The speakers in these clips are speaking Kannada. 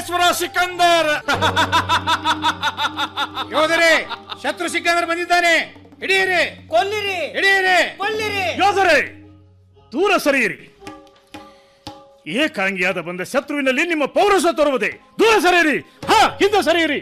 ಭುವನೇಶ್ವರ ಸಿಕಂದರ್ ಯೋಧರೇ ಶತ್ರು ಸಿಕ್ಕಂದ್ರೆ ಬಂದಿದ್ದಾನೆ ಹಿಡಿಯಿರಿ ಕೊಲ್ಲಿರಿ ಹಿಡಿಯಿರಿ ಕೊಲ್ಲಿರಿ ಯೋಧರೇ ದೂರ ಸರಿಯಿರಿ ಏಕಾಂಗಿಯಾದ ಬಂದ ಶತ್ರುವಿನಲ್ಲಿ ನಿಮ್ಮ ಪೌರಸ ತೋರುವುದೇ ದೂರ ಸರಿಯಿರಿ ಹಾ ಹಿಂದೆ ಸರಿಯಿರಿ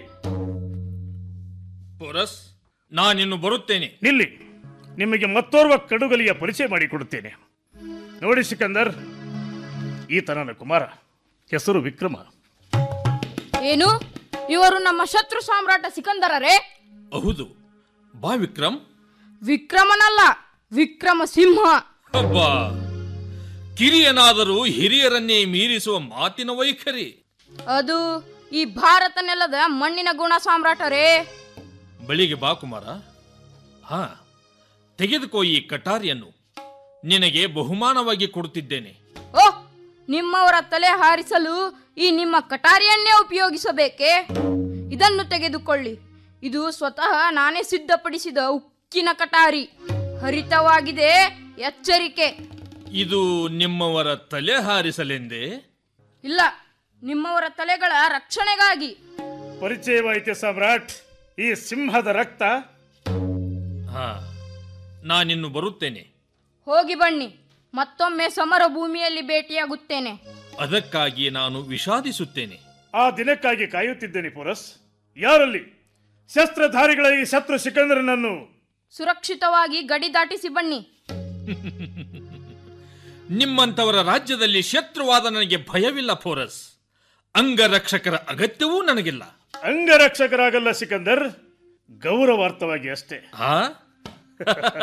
ಪುರಸ್ ನಾನಿನ್ನು ಬರುತ್ತೇನೆ ನಿಲ್ಲಿ ನಿಮಗೆ ಮತ್ತೋರ್ವ ಕಡುಗಲಿಯ ಪರಿಚಯ ಮಾಡಿಕೊಡುತ್ತೇನೆ ನೋಡಿ ಸಿಕಂದರ್ ಈತ ನನ್ನ ಕುಮಾರ ಹೆಸರು ವಿಕ್ರಮ ಏನು ಇವರು ನಮ್ಮ ಶತ್ರು ಸಾಮ್ರಾಟ ಸಿಕಂದರರೇ ಹೌದು ಬಾ ವಿಕ್ರಮ್ ವಿಕ್ರಮನಲ್ಲ ವಿಕ್ರಮ ಸಿಂಹ ಅಬ್ಬ ಕಿರಿಯನಾದರೂ ಹಿರಿಯರನ್ನೇ ಮೀರಿಸುವ ಮಾತಿನ ವೈಖರಿ ಅದು ಈ ಭಾರತ ನೆಲದ ಮಣ್ಣಿನ ಗುಣ ಸಾಮ್ರಾಟರೇ ಬಳಿಗೆ ಬಾ ಕುಮಾರ ಹಾ ತೆಗೆದುಕೋ ಈ ಕಟಾರಿಯನ್ನು ನಿನಗೆ ಬಹುಮಾನವಾಗಿ ಕೊಡುತ್ತಿದ್ದೇನೆ ಓ ನಿಮ್ಮವರ ತಲೆ ಹಾರಿಸಲು ಈ ನಿಮ್ಮ ಕಟಾರಿಯನ್ನೇ ಉಪಯೋಗಿಸಬೇಕೇ ಇದನ್ನು ತೆಗೆದುಕೊಳ್ಳಿ ಇದು ಸ್ವತಃ ನಾನೇ ಸಿದ್ಧಪಡಿಸಿದ ಉಕ್ಕಿನ ಕಟಾರಿ ಹರಿತವಾಗಿದೆ ಎಚ್ಚರಿಕೆ ಇದು ನಿಮ್ಮವರ ತಲೆ ಹಾರಿಸಲೆಂದೇ ಇಲ್ಲ ನಿಮ್ಮವರ ತಲೆಗಳ ರಕ್ಷಣೆಗಾಗಿ ಪರಿಚಯವಾಯಿತೆ ಸಾಮ್ರಾಟ್ ಈ ಸಿಂಹದ ರಕ್ತ ಹಾ ನಾನಿನ್ನು ಬರುತ್ತೇನೆ ಹೋಗಿ ಬನ್ನಿ ಮತ್ತೊಮ್ಮೆ ಸಮರ ಭೂಮಿಯಲ್ಲಿ ಭೇಟಿಯಾಗುತ್ತೇನೆ ಅದಕ್ಕಾಗಿ ನಾನು ವಿಷಾದಿಸುತ್ತೇನೆ ಆ ದಿನಕ್ಕಾಗಿ ಕಾಯುತ್ತಿದ್ದೇನೆ ಪುರಸ್ ಯಾರಲ್ಲಿ ಶಸ್ತ್ರಧಾರಿಗಳ ಈ ಶತ್ರು ಸಿಕಂದರನನ್ನು ಸುರಕ್ಷಿತವಾಗಿ ಗಡಿ ದಾಟಿಸಿ ಬನ್ನಿ ನಿಮ್ಮಂತವರ ರಾಜ್ಯದಲ್ಲಿ ಶತ್ರುವಾದ ನನಗೆ ಭಯವಿಲ್ಲ ಫೋರಸ್ ಅಂಗರಕ್ಷಕರ ಅಗತ್ಯವೂ ನನಗಿಲ್ಲ ಅಂಗರಕ್ಷಕರಾಗಲ್ಲ ಸಿಕಂದರ್ ಗೌರವಾರ್ಥವಾಗಿ ಅಷ್ಟೇ ಹಾ